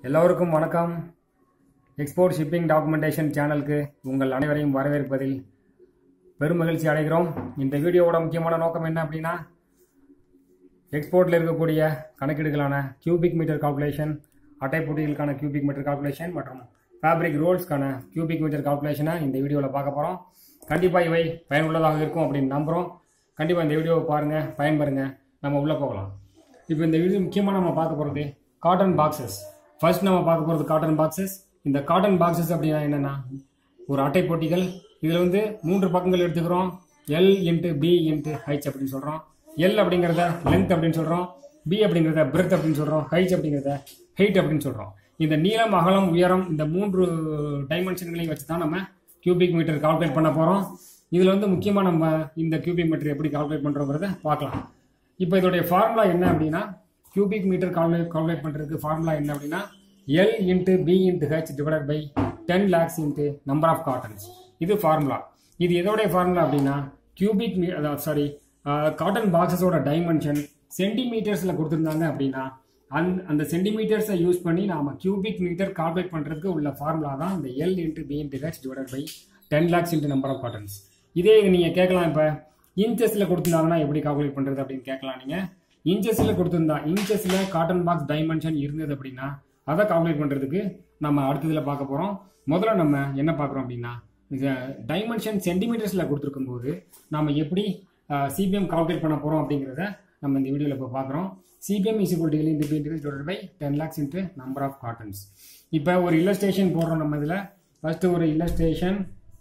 எல்லோருக்கும் வணக்கம் export shipping documentation சேனலுக்கு உங்கள் அனைவரையும் வரவேற்பதில் பெருமகிழ்ச்சி அடைகிறோம் இந்த வீடியோவோட முக்கியமான நோக்கம் என்ன அப்படின்னா எக்ஸ்போர்ட்டில் இருக்கக்கூடிய கணக்கீடுகளான கியூபிக் மீட்டர் கால்குலேஷன் அட்டைப்பொட்டிகளுக்கான கியூபிக் மீட்டர் கால்குலேஷன் மற்றும் ஃபேப்ரிக் ரோல்ஸ்க்கான கியூபிக் மீட்டர் கால்குலேஷனை இந்த வீடியோவில் பார்க்க போகிறோம் கண்டிப்பாக இவை பயனுள்ளதாக இருக்கும் அப்படின்னு நம்புகிறோம் கண்டிப்பாக இந்த வீடியோவை பாருங்கள் பயன்பெறுங்க நம்ம உள்ளே போகலாம் இப்போ இந்த வீடியோ முக்கியமாக நம்ம பார்க்க போகிறது காட்டன் பாக்ஸஸ் ஃபர்ஸ்ட் நம்ம பார்க்க போகிறது காட்டன் பாக்ஸஸ் இந்த காட்டன் பாக்ஸஸ் அப்படின்னா என்னென்னா ஒரு அட்டை போட்டிகள் இதில் வந்து மூன்று பக்கங்கள் எடுத்துக்கிறோம் L into B into H அப்படின்னு சொல்கிறோம் எல் அப்படிங்கிறத லென்த் அப்படின்னு சொல்கிறோம் பி அப்படிங்கிறத பிரெத் அப்படின்னு சொல்கிறோம் ஹைச் அப்படிங்கிறத ஹைட் அப்படின்னு சொல்கிறோம் இந்த நீளம் அகலம் உயரம் இந்த மூன்று டைமென்ஷன்களையும் வச்சு தான் நம்ம கியூபிக் மீட்டர் கால்குலேட் பண்ண போகிறோம் இதில் வந்து முக்கியமாக நம்ம இந்த கியூபிக் மீட்டர் எப்படி கால்குலேட் பண்ணுறோங்கிறத பார்க்கலாம் இப்போ இதோடைய ஃபார்முலா என்ன அப்படின்னா கியூபிக் மீட்டர் கால்குலேட் கால்குலேட் பண்ணுறதுக்கு ஃபார்முலா என்ன அப்படின்னா L into B into H divided by ten lakhs into number of cartons இது ஃபார்முலா இது எதோடைய ஃபார்முலா அப்படின்னா கியூபிக் மீ அதாவது சாரி காட்டன் பாக்ஸஸோட டைமென்ஷன் சென்டிமீட்டர்ஸில் கொடுத்துருந்தாங்க அப்படின்னா அந் அந்த சென்டிமீட்டர்ஸை யூஸ் பண்ணி நாம கியூபிக் மீட்டர் கால்குலேட் பண்ணுறதுக்கு உள்ள ஃபார்முலா தான் இந்த L into B into H divided by ten lakhs into number of cartons இதே இது நீங்கள் கேட்கலாம் இப்போ இன்ச்சஸில் கொடுத்துருந்தாங்கன்னா எப்படி கால்குலேட் பண்ணுறது அப்படின்னு கேட்கலாம் நீங்கள் இன்ச்சஸில் கொடுத்துருந்தா இன்ச்சஸில் காட்டன் பாக்ஸ் டைமென்ஷன் இருந்தது அப்படின்னா அதை கால்குலேட் பண்ணுறதுக்கு நம்ம அடுத்ததில் பார்க்க போகிறோம் முதல்ல நம்ம என்ன பார்க்குறோம் அப்படின்னா டைமென்ஷன் சென்டிமீட்டர்ஸில் கொடுத்துருக்கும் போது நம்ம எப்படி சிபிஎம் கால்குலேட் பண்ண போகிறோம் அப்படிங்கிறத நம்ம இந்த வீடியோவில் இப்போ பார்க்குறோம் CBM is equal to L into P divide by ten lakhs into number of cartons இப்போ ஒரு இல்லஸ்ட்ரேஷன் போடுறோம் நம்ம இதில் ஃபஸ்ட்டு ஒரு இல்லஸ்ட்ரேஷன்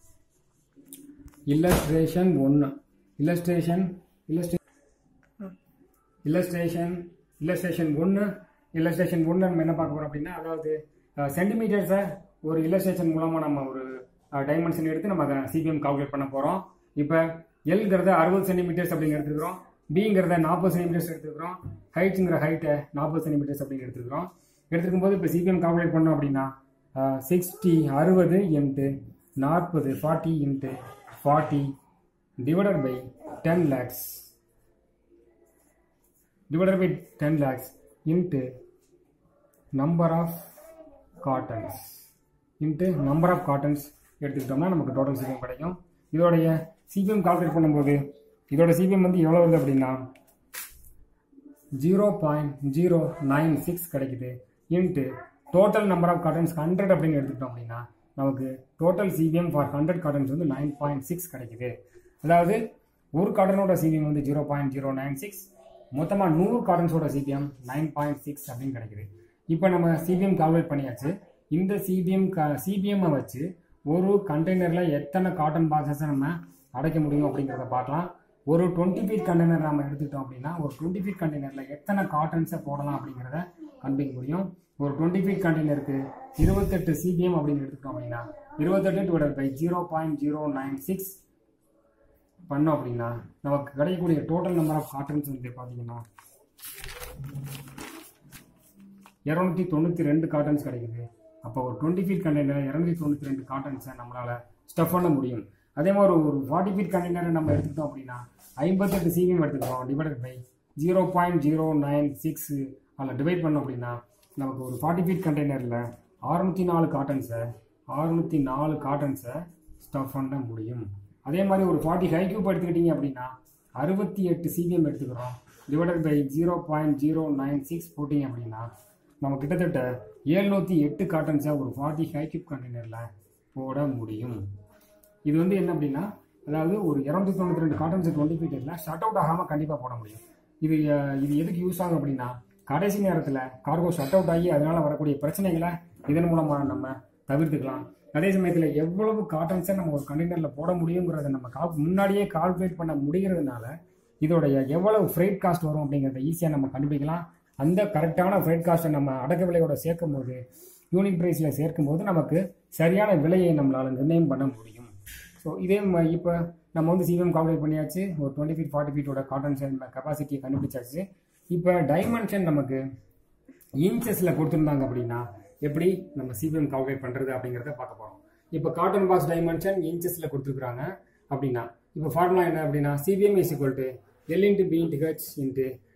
இல்லஸ்ட்ரேஷன் ஒன்று இல்லஸ்ட்ரேஷன் இல்லஸ்ட்ரே இல்லஸ்ட்ரேஷன் இல்லஸ்ட்ரேஷன் ஒன்று இல்லஸ்ட்ரேஷன் ஒன்று நம்ம என்ன பார்க்க போகிறோம் அப்படின்னா அதாவது சென்டிமீட்டர்ஸை ஒரு இல்லஸ்ட்ரேஷன் மூலமாக நம்ம ஒரு டைமென்ஷன் எடுத்து நம்ம சிபிஎம் கால்குலேட் பண்ண போகிறோம் இப்போ எல்ங்கிறத அறுபது சென்டிமீட்டர்ஸ் அப்படின்னு எடுத்துக்கிறோம் பிங்கிறத நாற்பது சென்டிமீட்டர்ஸ் எடுத்துக்கிறோம் ஹைட்ஸுங்கிற ஹைட்டை நாற்பது சென்டிமீட்டர்ஸ் அப்படின்னு எடுத்துக்கிறோம் எடுத்துக்கும் போது இப்போ சிபிஎம் கால்குலேட் பண்ணோம் அப்படின்னா சிக்ஸ்டி அறுபது இன்ட்டு நாற்பது forty into forty divided by ten lakhs divided by 10 lakhs into number of cottons into number of cottons எடுத்துக்கிட்டோம்னா நமக்கு டோட்டல் சிபிஎம் கிடைக்கும் இதோடைய சிபிஎம் கால்குலேட் பண்ணும்போது இதோட சிபிஎம் வந்து எவ்வளோ வருது அப்படின்னா zero point zero nine six கிடைக்குது into total number of cartons hundred அப்படின்னு எடுத்துக்கிட்டோம் அப்படின்னா நமக்கு total CBM for hundred cartons வந்து நைன் பாயிண்ட் சிக்ஸ் கிடைக்குது அதாவது ஒரு காட்டனோட சிபிஎம் வந்து zero point zero nine six மொத்தமாக நூறு காட்டன்ஸோட சிபிஎம் நைன் பாயிண்ட் சிக்ஸ் அப்படின்னு கிடைக்குது இப்போ நம்ம சிபிஎம் கால்குலேட் பண்ணியாச்சு இந்த சிபிஎம் கா சிபிஎம்மை வச்சு ஒரு கண்டெய்னரில் எத்தனை காட்டன் பாக்ஸஸை நம்ம அடைக்க முடியும் அப்படிங்கிறத பார்க்கலாம் ஒரு டுவெண்ட்டி ஃபீட் கண்டெய்னர் நம்ம எடுத்துக்கிட்டோம் அப்படின்னா ஒரு டுவெண்ட்டி ஃபீட் கண்டெய்னரில் எத்தனை காட்டன்ஸை போடலாம் அப்படிங்கிறத கண்டுபிடிக்க முடியும் ஒரு டுவெண்ட்டி ஃபீட் கண்டெய்னருக்கு இருபத்தெட்டு சிபிஎம் அப்படின்னு எடுத்துக்கிட்டோம் அப்படின்னா இருபத்தெட்டு divide by zero point zero nine six பண்ணோம் அப்படின்னா நமக்கு கிடைக்கக்கூடிய டோட்டல் நம்பர் ஆஃப் காட்டன்ஸ் வந்து பார்த்தீங்கன்னா இரநூத்தி தொண்ணூற்றி ரெண்டு காட்டன்ஸ் கிடைக்குது அப்போ ஒரு டுவெண்ட்டி ஃபீட் கண்டெய்னர் இரநூத்தி தொண்ணூற்றி ரெண்டு காட்டன்ஸை நம்மளால் ஸ்டஃப் பண்ண முடியும் அதே மாதிரி ஒரு ஃபார்ட்டி ஃபீட் கண்டெய்னரை நம்ம எடுத்துக்கிட்டோம் அப்படின்னா ஐம்பத்தெட்டு சிவிஎம் எடுத்துக்கிறோம் divided by zero point zero nine six அதில் டிவைட் பண்ணோம் அப்படின்னா நமக்கு ஒரு ஃபார்ட்டி ஃபீட் கண்டெய்னரில் அறுநூற்றி நாலு காட்டன்ஸை அறுநூற்றி நாலு காட்டன்ஸை ஸ்டஃப் பண்ண முடியும் அதே மாதிரி ஒரு ஃபார்ட்டி ஹை கியூப் எடுத்துக்கிட்டீங்க அப்படின்னா அறுபத்தி எட்டு சிபிஎம் எடுத்துக்கிறோம் divided by zero point zero nine six போட்டிங்க அப்படின்னா நம்ம கிட்டத்தட்ட ஏழ்நூற்றி எட்டு காட்டன்ஸை ஒரு ஃபார்ட்டி ஹை கியூப் கண்டெய்னரில் போட முடியும் இது வந்து என்ன அப்படின்னா அதாவது ஒரு இரநூத்தி தொண்ணூற்றி ரெண்டு காட்டன்ஸ் டுவெண்ட்டி ஃபீட்டில் ஷட் அவுட் ஆகாமல் கண்டிப்பாக போட முடியும் இது இது எதுக்கு யூஸ் ஆகும் அப்படின்னா கடைசி நேரத்தில் கார்கோ ஷட் அவுட் ஆகி அதனால் வரக்கூடிய பிரச்சனைகளை இதன் மூலமாக நம்ம தவிர்த்துக்கலாம் அதே சமயத்தில் எவ்வளவு காட்டன்ஸை நம்ம ஒரு கண்டெய்னரில் போட முடியுங்கிறத நம்ம கால் முன்னாடியே கால்குலேட் பண்ண முடிகிறதுனால இதோடைய எவ்வளவு ஃப்ரைட் காஸ்ட் வரும் அப்படிங்கிறத ஈஸியாக நம்ம கண்டுபிடிக்கலாம் அந்த கரெக்டான ஃப்ரைட் காஸ்ட்டை நம்ம அடக்க விலையோட சேர்க்கும் போது யூனிட் ப்ரைஸில் சேர்க்கும் போது நமக்கு சரியான விலையை நம்மளால் நிர்ணயம் பண்ண முடியும் ஸோ இதே இப்போ நம்ம வந்து சிஎம் கால்குலேட் பண்ணியாச்சு ஒரு டுவெண்ட்டி ஃபீட் ஃபார்ட்டி ஃபீட்டோட காட்டன் கெப்பாசிட்டியை கண்டுபிடிச்சாச்சு இப்போ டைமென்ஷன் நமக்கு இன்ச்சஸில் கொடுத்துருந்தாங்க அப்படின்னா எப்படி நம்ம சிபிஎம் கால்குலேட் பண்ணுறது அப்படிங்கிறத பார்க்க போகிறோம் இப்போ காட்டன் பாக்ஸ் டைமென்ஷன் இன்ச்சஸில் கொடுத்துருக்குறாங்க அப்படின்னா இப்போ ஃபார்முலா என்ன அப்படின்னா CBM is equal to L into B into H into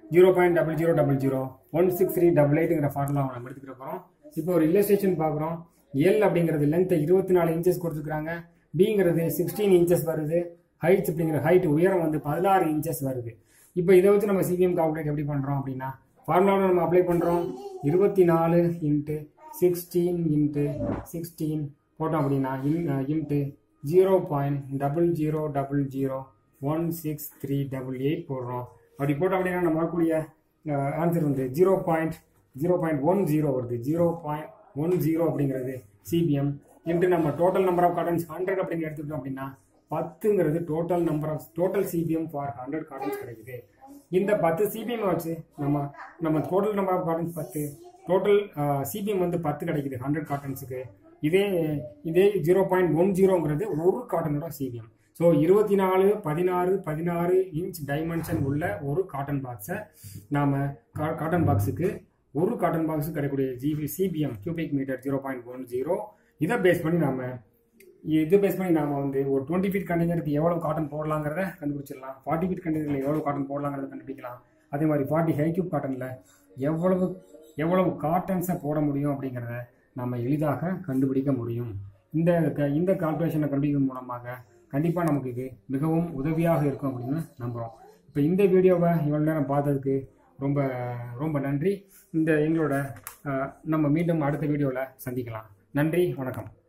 zero point double zero double zero one six three double எயிட்டுங்கிற ஃபார்முலா நம்ம எடுத்துக்கிற போகிறோம் இப்போ ஒரு இல்லஸ்ட்ரேஷன் பார்க்குறோம் எல் அப்படிங்கிறது லென்த்தை இருபத்தி நாலு இன்ச்சஸ் கொடுத்துருக்காங்க பிங்கிறது சிக்ஸ்டீன் இன்ச்சஸ் வருது ஹைட்ஸ் அப்படிங்கிற ஹைட் உயரம் வந்து பதினாறு இன்ச்சஸ் வருது இப்போ இதை வச்சு நம்ம சிபிஎம் கால்குலேட் எப்படி பண்ணுறோம் அப்படின்னா ஃபார்முலாவில் நம்ம அப்ளை பண்ணுறோம் இருபத்தி நாலு இன்ட்டு சிக்ஸ்டீன் இன்ட்டு சிக்ஸ்டீன் போட்டோம் அப்படின்னா இன் into zero point double zero double zero one six three double eight போடுறோம் அப்படி போட்டோம் அப்படின்னா நம்ம வரக்கூடிய ஆன்சர் வந்து zero point zero point one zero வருது ஜீரோ பாயிண்ட் ஒன் ஜீரோ அப்படிங்கிறது சிபிஎம் இன்ட்டு நம்ம total number of cartons hundred அப்படின்னு எடுத்துக்கிட்டோம் அப்படின்னா பத்துங்கிறது total number of total CBM for hundred cartons கிடைக்குது இந்த பத்து சிபிஎம் வச்சு நம்ம நம்ம டோட்டல் நம்பர் ஆஃப் கார்டன்ஸ் பத்து டோட்டல் சிபிஎம் வந்து பத்து கிடைக்குது ஹண்ட்ரட் கார்டன்ஸுக்கு இதே இதே ஜீரோ பாயிண்ட் ஒன் ஜீரோங்கிறது ஒரு காட்டனோட சிபிஎம் ஸோ இருபத்தி நாலு பதினாறு பதினாறு இன்ச் டைமென்ஷன் உள்ள ஒரு காட்டன் பாக்ஸை நாம் காட்டன் பாக்ஸுக்கு ஒரு காட்டன் பாக்ஸுக்கு கிடைக்கக்கூடிய ஜிபி CBM cubic metre zero point one zero இதை பேஸ் பண்ணி நாம் இது பேஸ் பண்ணி நாம வந்து ஒரு டுவெண்ட்டி ஃபீட் கண்டெய்னருக்கு எவ்வளோ காட்டன் போடலாங்கிறத கண்டுபிடிச்சிடலாம் ஃபார்ட்டி ஃபீட் கண்டெய்னரில் எவ்வளோ காட்டன் போடலாங்கிறத கண்டுபிடிக்கலாம் அதே மாதிரி ஃபார்ட்டி ஹை கியூப் காட்டனில் எவ்வளவு எவ்வளவு காட்டன்ஸை போட முடியும் அப்படிங்கிறத நம்ம எளிதாக கண்டுபிடிக்க முடியும் இந்த க- இந்த கால்குலேஷனை கண்டுபிடிக்கும் மூலமாக கண்டிப்பாக நமக்கு இது மிகவும் உதவியாக இருக்கும் அப்படின்னு நம்புகிறோம் இப்போ இந்த வீடியோவை இவ்வளோ நேரம் பார்த்ததுக்கு ரொம்ப ரொம்ப நன்றி இந்த எங்களோட அஹ், நம்ம மீண்டும் அடுத்த வீடியோவில் சந்திக்கலாம் நன்றி வணக்கம்